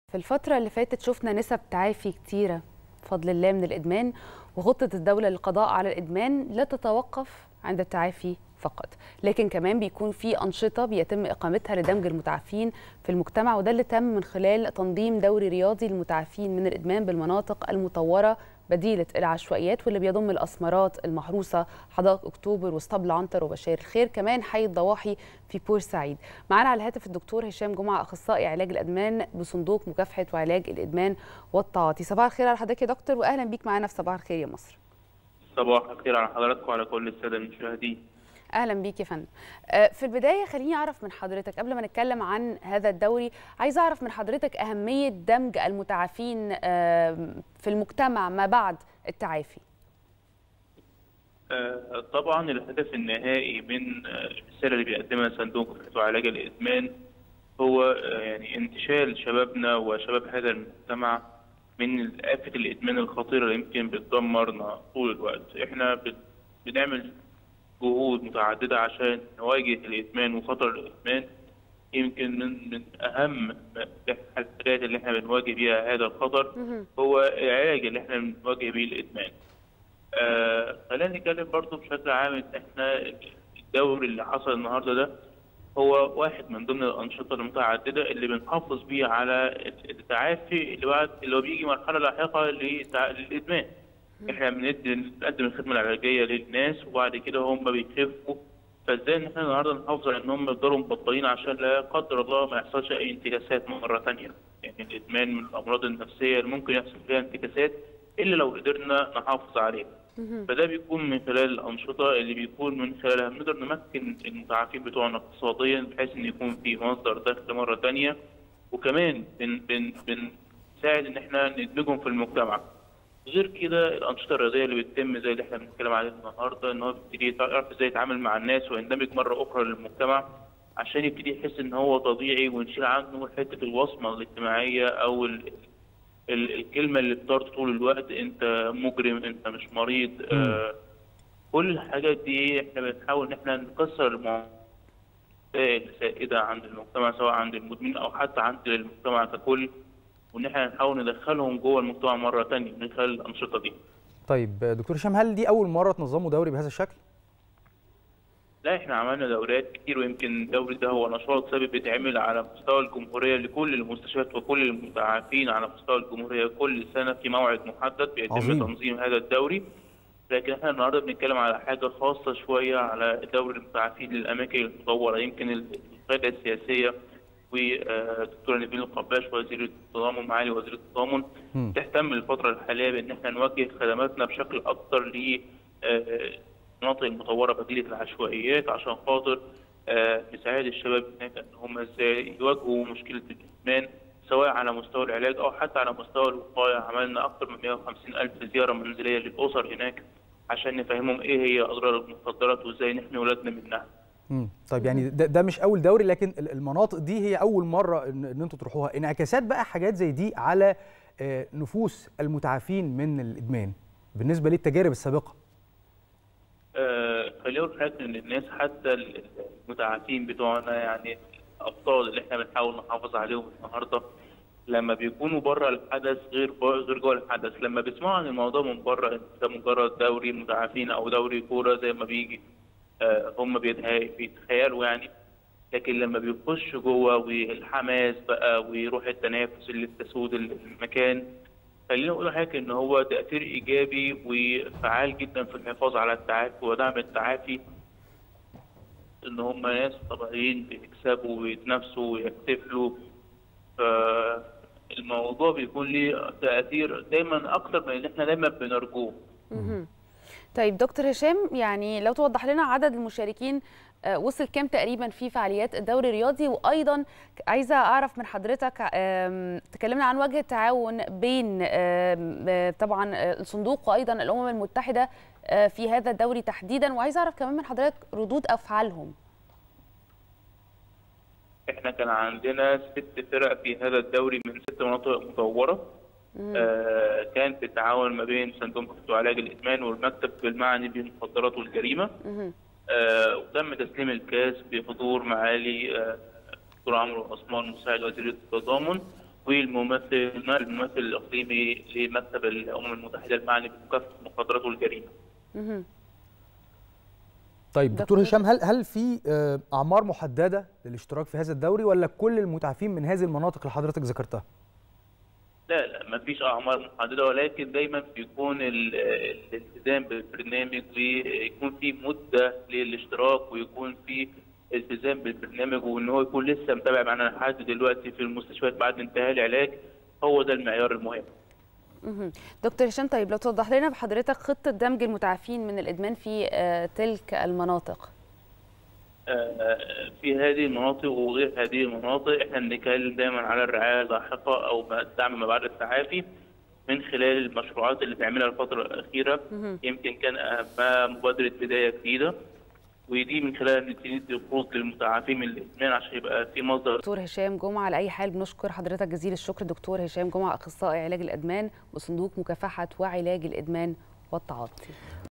في الفترة اللي فاتت شفنا نسب تعافي كتيرة بفضل الله من الإدمان وخطة الدولة للقضاء على الإدمان لا تتوقف عند التعافي فقط لكن كمان بيكون في أنشطة بيتم إقامتها لدمج المتعافين في المجتمع وده اللي تم من خلال تنظيم دوري رياضي للمتعافين من الإدمان بالمناطق المطورة بديلة العشوائيات واللي بيضم الأسمرات المحروسة حدائق أكتوبر واسطبل عنتر وبشير الخير كمان حي الضواحي في بورسعيد معانا على الهاتف الدكتور هشام جمعة أخصائي علاج الأدمان بصندوق مكافحة وعلاج الإدمان والتعاطي صباح الخير على حضرتك يا دكتور وأهلا بيك معانا في صباح الخير يا مصر صباح الخير على حضراتكم وعلى كل الساده المشاهدين اهلا بيك يا فندم في البدايه خليني اعرف من حضرتك قبل ما نتكلم عن هذا الدوري عايز اعرف من حضرتك اهميه دمج المتعافين في المجتمع ما بعد التعافي طبعا الهدف النهائي من الرساله اللي بيقدمها صندوق مكافحه وعلاج الادمان هو يعني انتشال شبابنا وشباب هذا المجتمع من آفة الإدمان الخطيرة اللي يمكن بتدمرنا طول الوقت إحنا بنعمل جهود متعددة عشان نواجه الإدمان وخطر الإدمان يمكن من من أهم الحاجات اللي إحنا بنواجه بيها هذا الخطر هو العلاج اللي إحنا بنواجه بيه الإدمان. آه خلينا نتكلم برضه بشكل عام إن إحنا الدوري اللي حصل النهارده ده هو واحد من ضمن الأنشطة المتعددة اللي بنحافظ بيه على التعافي اللي بعد اللي هو بيجي مرحلة لاحقة للإدمان. احنا بندي بنقدم الخدمة العلاجية للناس وبعد كده هم بيخفوا فازاي ان احنا النهارده نحافظ على انهم يفضلوا مبطلين عشان لا قدر الله ما يحصلش اي انتكاسات مرة ثانية. يعني الإدمان من الأمراض النفسية اللي ممكن يحصل فيها انتكاسات إلا لو قدرنا نحافظ عليها. فده بيكون من خلال الأنشطة اللي بيكون من خلالها بنقدر نمكن المتعافين بتوعنا اقتصاديا بحيث إن يكون في مصدر دخل مرة تانية وكمان بن بن بنساعد إن إحنا ندمجهم في المجتمع. غير كده الأنشطة الرياضية اللي بتتم زي اللي إحنا بنتكلم عليها النهاردة إن هو بيبتدي يعرف إزاي يتعامل مع الناس ويندمج مرة أخرى للمجتمع عشان يبتدي يحس إن هو طبيعي ونشيل عنه حتة الوصمة الاجتماعية أو ال الكلمة اللي بتطرد طول الوقت أنت مجرم أنت مش مريض آه كل الحاجات دي احنا بنحاول ان احنا نكسر المعتقدات السائدة عند المجتمع سواء عند المدمنين أو حتى عند المجتمع ككل وان احنا نحاول ندخلهم جوه المجتمع مرة تانية من خلال الأنشطة دي. طيب دكتور هشام هل دي أول مرة تنظموا دوري بهذا الشكل؟ لا احنا عملنا دورات كتير ويمكن الدوري ده هو نشاط ثابت بيتعمل على مستوى الجمهوريه لكل المستشفيات وكل المتعافين على مستوى الجمهوريه كل سنه في موعد محدد بيتم عظيم. تنظيم هذا الدوري لكن احنا النهارده بنتكلم على حاجه خاصه شويه على دوري المتعافين للاماكن المطوره يمكن القياده السياسيه ودكتوره نبيل القباش وزير التضامن معالي وزير التضامن تهتم الفتره الحاليه بان احنا نوجه خدماتنا بشكل اكثر ل المناطق المطوره بديله العشوائيات عشان خاطر آه نساعد الشباب هناك ان هم ازاي يواجهوا مشكله الادمان سواء على مستوى العلاج او حتى على مستوى الوقايه عملنا اكثر من 150 الف زياره منزليه للاسر هناك عشان نفهمهم ايه هي اضرار المخدرات وازاي نحمي اولادنا منها. امم طيب يعني ده, ده مش اول دوري لكن المناطق دي هي اول مره ان, إن انتوا تروحوها انعكاسات بقى حاجات زي دي على آه نفوس المتعافين من الادمان بالنسبه للتجارب السابقه. آه خلينا نقول حاجه ان الناس حتى المتعافين بتوعنا يعني الابطال اللي احنا بنحاول نحافظ عليهم النهارده لما بيكونوا بره الحدث غير غير جوه الحدث لما بيسمعوا عن الموضوع من بره ده مجرد دوري متعافين او دوري كوره زي ما بيجي آه هم بيتخيلوا يعني لكن لما بيخشوا جوه والحماس بقى وروح التنافس اللي بتسود المكان خلينا نقول حاجه ان هو تاثير ايجابي وفعال جدا في الحفاظ على التعافي ودعم التعافي ان هم ناس طبيعيين بيكسبوا ويتنافسوا ويحتفلوا فالموضوع بيكون ليه تاثير دايما اكتر من اللي احنا دايما بنرجوه. طيب دكتور هشام يعني لو توضح لنا عدد المشاركين وصل كام تقريبا في فعاليات الدوري الرياضي وايضا عايزه اعرف من حضرتك تكلمنا عن وجه التعاون بين طبعا الصندوق وايضا الامم المتحده في هذا الدوري تحديدا وعايزه اعرف كمان من حضرتك ردود افعالهم احنا كان عندنا ست فرق في هذا الدوري من ست مناطق مطوره آه كان بالتعاون ما بين صندوق مكافحه وعلاج الادمان والمكتب المعني بالمخدرات والجريمه آه وتم تسليم الكاس بحضور معالي دكتور آه عمرو عثمان مساعد وزير التضامن والممثل الممثل الاقليمي لمكتب الامم المتحده المعني بمكافحه المخدرات والجريمه. مهم. طيب دكتور دكتور. هشام هل هل في آه، اعمار محدده للاشتراك في هذا الدوري ولا كل المتعافين من هذه المناطق اللي حضرتك ذكرتها؟ لا لا ما فيش اعمار محدده ولكن دايما بيكون ال- الالتزام بالبرنامج ويكون في مده للاشتراك ويكون في التزام بالبرنامج وان هو يكون لسه متابع معانا لحد دلوقتي في المستشفيات بعد انتهاء العلاج هو ده المعيار المهم. مهم. دكتور هشام طيب لو توضح لنا بحضرتك خطة دمج المتعافين من الإدمان في آه، تلك المناطق آه، في هذه المناطق وغير هذه المناطق احنا بنتكلم دايما على الرعايه اللاحقه او ما- الدعم ما بعد التعافي من خلال المشروعات اللي بنعملها الفتره الاخيره مهم. يمكن كان اهمها مبادره بدايه جديده ودي من خلالها بنبتدي ندي قروض للمتعافين من الادمان عشان يبقى في مصدر دكتور هشام جمعة على أي حال بنشكر حضرتك جزيل الشكر دكتور هشام جمعة أخصائي علاج الإدمان بصندوق مكافحة وعلاج الإدمان والتعاطي